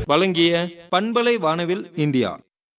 வழங்கிய பண்பலை வானவில் இந்தியா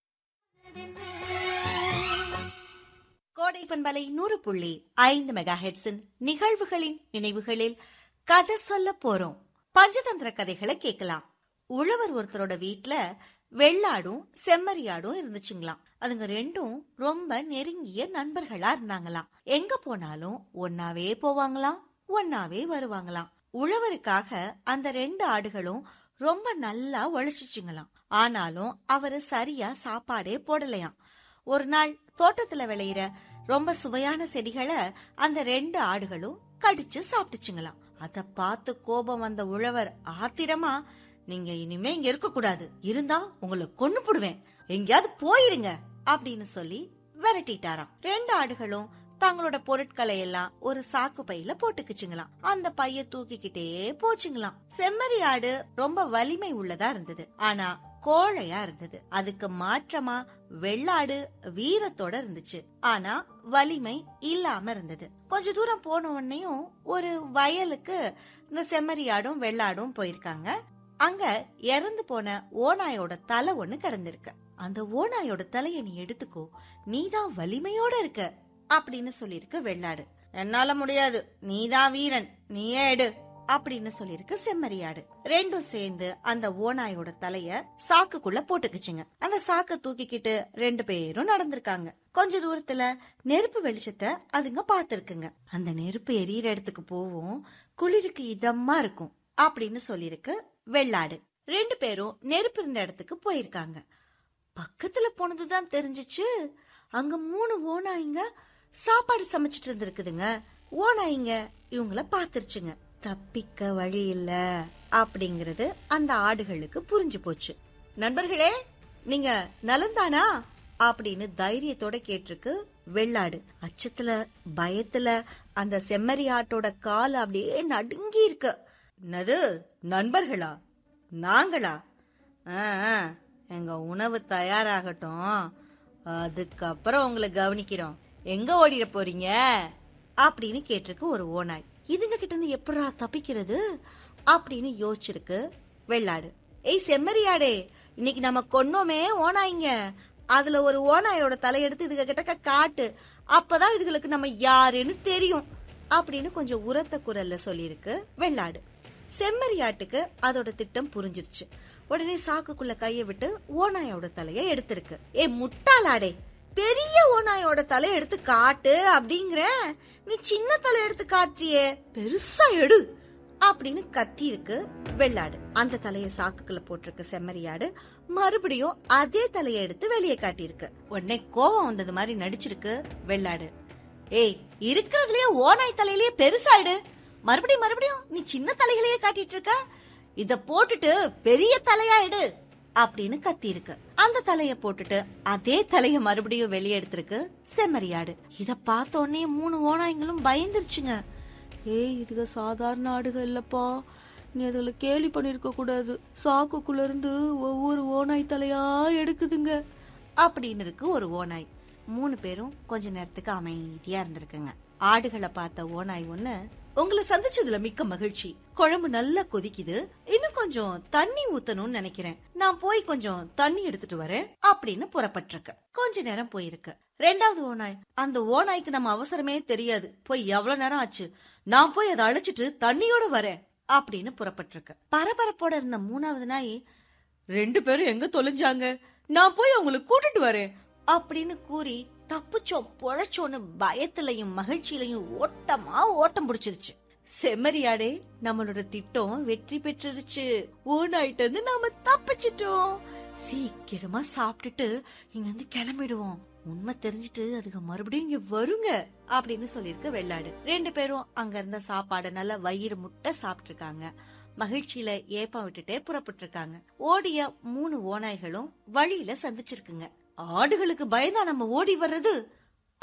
கோடை பண்பலை நூறு புள்ளி ஐந்து மெகா ஹெட்ஸின் நிகழ்வுகளின் நினைவுகளில் கதை சொல்ல போறோம் பஞ்சதந்திர கதைகளை கேட்கலாம் உழவர் ஒருத்தரோட வீட்ல வெள்ளாடும் செம்மறியாடும் இருந்துச்சுங்களாம் அதுங்க ரெண்டும் ரொம்ப நெருங்கிய நண்பர்களா இருந்தாங்களாம் எங்க போனாலும் ஒன்னாவே போவாங்களாம் ஒன்னாவே வருவாங்களாம் உழவருக்காக அந்த ரெண்டு ஆடுகளும் ரொம்ப நல்லா உழைச்சிச்சுங்களாம் ஆனாலும் அவரு சரியா சாப்பாடே போடலையாம் ஒரு நாள் தோட்டத்துல விளையிற ரொம்ப சுவையான செடிகளை அந்த ரெண்டு ஆடுகளும் கடிச்சு சாப்பிட்டுச்சுங்களாம் அத பார்த்து கோபம் வந்த உழவர் ஆத்திரமா நீங்க இனிமே இங்க இருக்க கூடாது இருந்தா உங்களை கொன்னு போடுவேன் எங்கேயாவது போயிருங்க அப்படின்னு சொல்லி விரட்டிட்டாராம் ரெண்டு ஆடுகளும் தங்களோட பொருட்களை எல்லாம் ஒரு சாக்கு பையில போட்டுக்குச்சுங்களாம் அந்த பைய தூக்கிக்கிட்டே போச்சுங்களாம் செம்மறி ஆடு ரொம்ப வலிமை உள்ளதா இருந்தது ஆனா கோழையா இருந்தது அதுக்கு மாற்றமா வெள்ளாடு வீரத்தோட இருந்துச்சு ஆனா வலிமை இல்லாம இருந்தது கொஞ்ச தூரம் போன உடனேயும் ஒரு வயலுக்கு இந்த செம்மறியாடும் வெள்ளாடும் போயிருக்காங்க அங்க இறந்து போன ஓநாயோட தலை ஒண்ணு கிடந்திருக்கு அந்த ஓநாயோட தலைய நீ எடுத்துக்கோ நீதான் வலிமையோட இருக்க அப்படின்னு சொல்லிருக்கு வெள்ளாடு என்னால முடியாது நீதான் வீரன் நீயே எடு அப்படின்னு சொல்லிருக்கு செம்மறியாடு ரெண்டும் சேர்ந்து அந்த ஓநாயோட தலைய சாக்குக்குள்ள போட்டுக்குச்சுங்க அந்த சாக்க தூக்கிக்கிட்டு ரெண்டு பேரும் நடந்திருக்காங்க கொஞ்ச தூரத்துல நெருப்பு வெளிச்சத்தை அதுங்க பாத்துருக்குங்க அந்த நெருப்பு எரியற இடத்துக்கு போவும் குளிருக்கு இதமா இருக்கும் அப்படின்னு சொல்லிருக்கு வெள்ளாடு ரெண்டு பேரும் நெருப்பு இருந்த இடத்துக்கு போயிருக்காங்க பக்கத்துல போனதுதான் தெரிஞ்சுச்சு அங்க மூணு ஓநாய்ங்க சாப்பாடு சமைச்சிட்டு இருந்திருக்குதுங்க ஓநாய்ங்க இவங்கள பாத்துருச்சுங்க தப்பிக்க வழி இல்ல அப்படிங்கறது அந்த ஆடுகளுக்கு புரிஞ்சு போச்சு நண்பர்களே நீங்க நலந்தானா அப்படின்னு தைரியத்தோட கேட்டிருக்கு வெள்ளாடு அச்சத்துல பயத்துல அந்த செம்மறி ஆட்டோட கால் அப்படியே நடுங்கி இருக்கு என்னது நண்பர்களா நாங்களா ஆ, ஆ, எங்க உணவு தயாராகட்டும் அதுக்கப்புறம் உங்களை கவனிக்கிறோம் எங்க ஓடிட போறீங்க அப்படின்னு கேட்டிருக்கு ஒரு ஓநாய் இதுங்க கிட்ட இருந்து எப்படா தப்பிக்கிறது அப்படின்னு யோசிச்சிருக்கு வெள்ளாடு ஏய் செம்மறியாடே இன்னைக்கு நம்ம கொன்னோமே ஓநாய்ங்க அதுல ஒரு ஓநாயோட தலையெடுத்து இதுக கிட்ட காட்டு அப்பதான் இதுகளுக்கு நம்ம யாருன்னு தெரியும் அப்படின்னு கொஞ்சம் உரத்த குரல்ல சொல்லியிருக்கு வெள்ளாடு செம்மறியாட்டுக்கு அதோட திட்டம் புரிஞ்சிருச்சு உடனே சாக்குக்குள்ள கைய விட்டு ஓநாயோட தலைய எடுத்திருக்கு ஏ முட்டாளாடே பெரிய ஓநாயோட தலை எடுத்து காட்டு அப்படிங்கிற நீ சின்ன தலை எடுத்து காட்டுறியே பெருசா எடு அப்படின்னு கத்தி இருக்கு வெள்ளாடு அந்த தலைய சாக்குக்குள்ள போட்டிருக்கு செம்மறியாடு மறுபடியும் அதே தலைய எடுத்து வெளியே காட்டியிருக்கு உடனே கோவம் வந்தது மாதிரி நடிச்சிருக்கு வெள்ளாடு ஏய் இருக்கிறதுலயே ஓநாய் தலையிலேயே பெருசாயிடு மறுபடியும் மறுபடியும் நீ சின்ன தலைகளையே காட்டிட்டு இருக்க இத போட்டுட்டு பெரிய தலையாயிடு அப்படின்னு கத்தி இருக்கு அந்த தலைய போட்டுட்டு அதே தலைய மறுபடியும் வெளியே எடுத்திருக்கு செம்மறியாடு இத பார்த்த உடனே மூணு ஓநாய்களும் பயந்துருச்சுங்க ஏய் இதுக சாதாரண ஆடுக இல்லப்பா நீ அதுல கேலி பண்ணிருக்க கூடாது சாக்குக்குள்ள இருந்து ஒவ்வொரு ஓநாய் தலையா எடுக்குதுங்க அப்படின்னு இருக்கு ஒரு ஓநாய் மூணு பேரும் கொஞ்ச நேரத்துக்கு அமைதியா இருந்திருக்குங்க ஆடுகளை பார்த்த ஓநாய் ஒண்ணு உங்களை சந்திச்சதுல மிக்க மகிழ்ச்சி குழம்பு நல்லா கொதிக்குது இன்னும் கொஞ்சம் தண்ணி ஊத்தணும்னு நினைக்கிறேன் நான் போய் கொஞ்சம் தண்ணி எடுத்துட்டு வரேன் அப்படின்னு புறப்பட்டிருக்கு கொஞ்ச நேரம் போயிருக்கு ரெண்டாவது ஓநாய் அந்த ஓநாய்க்கு நம்ம அவசரமே தெரியாது போய் எவ்வளவு நேரம் ஆச்சு நான் போய் அதை அழைச்சிட்டு தண்ணியோட வரேன் அப்படின்னு புறப்பட்டிருக்கு பரபரப்போட இருந்த மூணாவது நாய் ரெண்டு பேரும் எங்க தொலைஞ்சாங்க நான் போய் அவங்களை கூட்டிட்டு வரேன் அப்படின்னு கூறி தப்பிச்சோம் பொழைச்சோன்னு பயத்திலையும் மகிழ்ச்சியிலையும் ஓட்டமா ஓட்டம் பிடிச்சிருச்சு செம்மறியாடே நம்மளோட திட்டம் வெற்றி பெற்றுருச்சு ஓனாயிட்டு இருந்து நாம தப்பிச்சிட்டோம் சீக்கிரமா சாப்பிட்டுட்டு இங்க இருந்து கிளம்பிடுவோம் உண்மை தெரிஞ்சுட்டு அதுக்கு மறுபடியும் இங்க வருங்க அப்படின்னு சொல்லிருக்கு வெள்ளாடு ரெண்டு பேரும் அங்க இருந்த சாப்பாட நல்லா வயிறு முட்டை சாப்பிட்டு இருக்காங்க மகிழ்ச்சியில ஏப்பம் விட்டுட்டே புறப்பட்டு இருக்காங்க ஓடிய மூணு ஓநாய்களும் வழியில சந்திச்சிருக்குங்க ஆடுகளுக்கு பயந்தா நம்ம ஓடி வர்றது